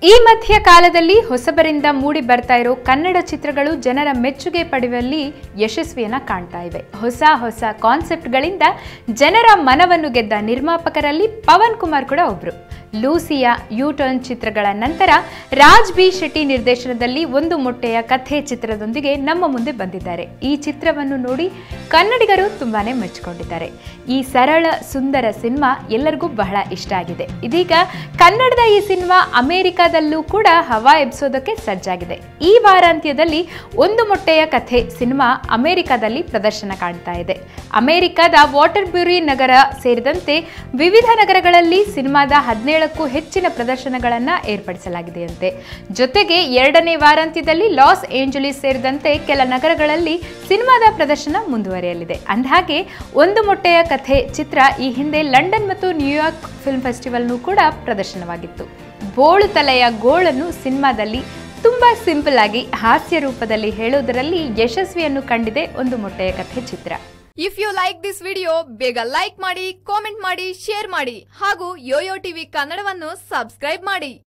ಈ ಮಧ್ಯ ಕಾಲದಲ್ಲಿ ಹೊಸಬರಿಂದ ಮೂಡಿ ಬರ್ತಾ ಇರೋ ಕನ್ನಡ ಚಿತ್ರಗಳು ಜನರ ಮೆಚ್ಚುಗೆ ಪಡೆಯುವಲ್ಲಿ ಯಶಸ್ವಿಯನ್ನ ಕಾಣ್ತಾ ಇವೆ ಹೊಸ ಹೊಸ ಕಾನ್ಸೆಪ್ಟ್ಗಳಿಂದ ಜನರ ಮನವನ್ನು ಗೆದ್ದ ನಿರ್ಮಾಪಕರಲ್ಲಿ ಪವನ್ ಕುಮಾರ್ ಕೂಡ ಒಬ್ರು ಲೂಸಿಯಾ ಯೂ ಟರ್ನ್ ಚಿತ್ರಗಳ ನಂತರ ರಾಜ್ ಬಿ ಶೆಟ್ಟಿ ನಿರ್ದೇಶನದಲ್ಲಿ ಒಂದು ಮೊಟ್ಟೆಯ ಕಥೆ ಚಿತ್ರದೊಂದಿಗೆ ನಮ್ಮ ಮುಂದೆ ಬಂದಿದ್ದಾರೆ ಈ ಚಿತ್ರವನ್ನು ನೋಡಿ ಕನ್ನಡಿಗರು ತುಂಬಾನೇ ಮೆಚ್ಚಿಕೊಂಡಿದ್ದಾರೆ ಈ ಸರಳ ಸುಂದರ ಸಿನಿಮಾ ಎಲ್ಲರಿಗೂ ಬಹಳ ಇಷ್ಟ ಆಗಿದೆ ಇದೀಗ ಕನ್ನಡದ ಈ ಸಿನಿಮಾ ಅಮೆರಿಕಾದಲ್ಲೂ ಕೂಡ ಹವಾ ಎಬ್ಸೋದಕ್ಕೆ ಸಜ್ಜಾಗಿದೆ ಈ ವಾರಾಂತ್ಯದಲ್ಲಿ ಒಂದು ಮೊಟ್ಟೆಯ ಕಥೆ ಸಿನಿಮಾ ಅಮೆರಿಕಾದಲ್ಲಿ ಪ್ರದರ್ಶನ ಕಾಣ್ತಾ ಇದೆ ಅಮೆರಿಕದ ವಾಟರ್ಬ್ಯೂರಿ ನಗರ ಸೇರಿದಂತೆ ವಿವಿಧ ನಗರಗಳಲ್ಲಿ ಸಿನಿಮಾದ ಹದಿನೇಳಕ್ಕೂ ಹೆಚ್ಚಿನ ಪ್ರದರ್ಶನಗಳನ್ನು ಏರ್ಪಡಿಸಲಾಗಿದೆಯಂತೆ ಜೊತೆಗೆ ಎರಡನೇ ವಾರಾಂತ್ಯದಲ್ಲಿ ಲಾಸ್ ಏಂಜಲೀಸ್ ಸೇರಿದಂತೆ ಕೆಲ ನಗರಗಳಲ್ಲಿ ಸಿನಿಮಾದ ಪ್ರದರ್ಶನ ಮುಂದುವರಿಯಲಿದೆ ಅಂದಹಾಗೆ ಒಂದು ಮೊಟ್ಟೆಯ ಕಥೆ ಚಿತ್ರ ಈ ಹಿಂದೆ ಲಂಡನ್ ಮತ್ತು ನ್ಯೂಯಾರ್ಕ್ ಫಿಲ್ಮ್ ಫೆಸ್ಟಿವಲ್ನೂ ಕೂಡ ಪ್ರದರ್ಶನವಾಗಿತ್ತು ಬೋಳು ತಲೆಯ ಗೋಳನ್ನು ಸಿನಿಮಾದಲ್ಲಿ ತುಂಬಾ ಸಿಂಪಲ್ ಆಗಿ ಹಾಸ್ಯ ರೂಪದಲ್ಲಿ ಹೇಳೋದರಲ್ಲಿ ಯಶಸ್ವಿಯನ್ನು ಕಂಡಿದೆ ಒಂದು ಮೊಟ್ಟೆಯ ಕಥೆ ಚಿತ್ರ if you like this video ಬೇಗ ಲೈಕ್ ಮಾಡಿ ಕಾಮೆಂಟ್ ಮಾಡಿ ಶೇರ್ ಮಾಡಿ ಹಾಗೂ ಯೋಯೋ ಟಿವಿ ಕನ್ನಡವನ್ನು ಸಬ್ಸ್ಕ್ರೈಬ್ ಮಾಡಿ